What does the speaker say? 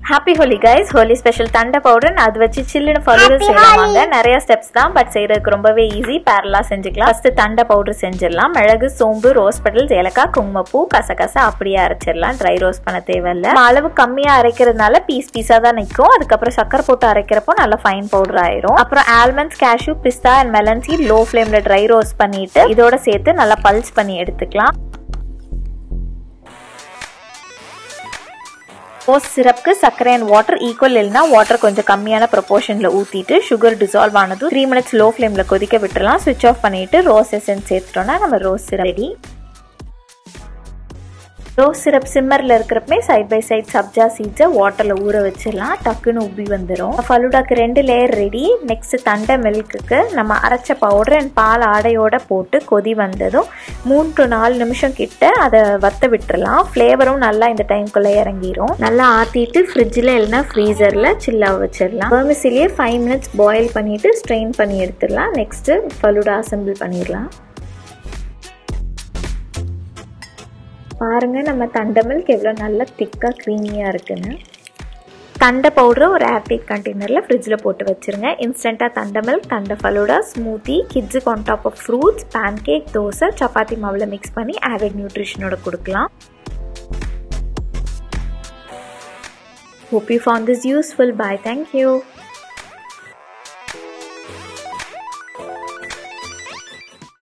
Happy Holi guys Holi special thandai powder அது வச்சு சில்லுன்னு ஃபலூடா Happy செய்யலாமாங்க நிறைய ஸ்டெப்ஸ் தான் பட் செய்யறதுக்கு ரொம்பவே ஈஸி பேரலா செஞ்சுக்கலாம் ஃபர்ஸ்ட் தண்டை பவுடர் செஞ்சிடலாம் மிளகு சோம்பு ரோஸ் பெட்டல்ஸ் ஏலக்காய் குங்குமப்பூ கசகசா அப்படியே அரைச்சிடலாம் ட்ரை ரோஸ்ட் பண்ண தேவையில்ல நம்ம அளவு கம்மியா அரைக்கிறதுனால பீஸ் பீஸா தான் நிற்கும் அதுக்கப்புறம் சக்கரை போட்டு அரைக்கிறப்போ நல்லா ஃபைன் பவுடர் ஆயிரும் அப்புறம் ஆல்மண்ட்ஸ் கேஷ்யூ பிஸ்தா அண்ட் மெலன் சீட் லோ ஃப்ளேம்ல ட்ரை ரோஸ்ட் பண்ணிட்டு இதோட சேர்த்து நல்லா பல்ஸ் பண்ணி எடுத்துக்கலாம் ரோஸ் சிரப்க்கு சர்க்கரை அண்ட் வாட்டர் ஈக்குவல் இல்லைனா வாட்டர் கொஞ்சம் கம்மியான ப்ரொபோர்ஷனில் ஊற்றிட்டு சுகர் டிசால்வ் ஆனதும் த்ரீ மினிட்ஸ் லோ ஃப்ளேமில் கொதிக்க விட்டுறலாம் ஸ்விட்ச் ஆஃப் பண்ணிவிட்டு ரோஸ் எசன்ஸ் சேர்த்துட்டோம்னா நம்ம rose syrup ready rose syrup சிம்மரில் இருக்கிறப்பமே சைட் பை சைட் சப்ஜா சீட்ஸை வாட்டரில் ஊற வச்சிடலாம் டக்குன்னு உப்பி வந்துடும் ஃபலூடாக்கு ரெண்டு லேயர் ரெடி நெக்ஸ்ட் தண்டை மில்க்குக்கு நம்ம அரைச்ச பவுடர் அண்ட் பால் ஆடையோட போட்டு கொதி வந்ததும் மூணு டு நாலு நிமிஷம் கிட்ட அதை வத்த விட்டுறலாம் ஃப்ளேவரும் நல்லா இந்த டைம்குள்ளே இறங்கிரும் நல்லா ஆற்றிட்டு ஃப்ரிட்ஜில் இல்லைனா ஃப்ரீசரில் சில்லாக வச்சிடலாம் பர்மிசிலேயே ஃபைவ் மினிட்ஸ் பாயில் பண்ணிவிட்டு ஸ்ட்ரெயின் பண்ணி எடுத்துடலாம் நெக்ஸ்ட்டு ஃபலூடா அசம்பிள் பண்ணிடலாம் பாருங்க நம்ம தண்டை மில்க் எவ்வளோ நல்லா திக்காக க்ரீமியாக இருக்குன்னு தண்டை பவுடரை ஒரு ஏர்டைட் கண்டெய்னரில் ஃப்ரிட்ஜில் போட்டு வச்சுருங்க இன்ஸ்டண்ட்டாக தண்டை மில்க் தண்டை ஃபலூடா ஸ்மூத்தி கிட்ஸுக்கு on top of fruits pancake dosa chapati மாவில் மிக்ஸ் பண்ணி ஆடட் நியூட்ரிஷனோட கொடுக்கலாம் Hope you found this useful. Bye. Thank you.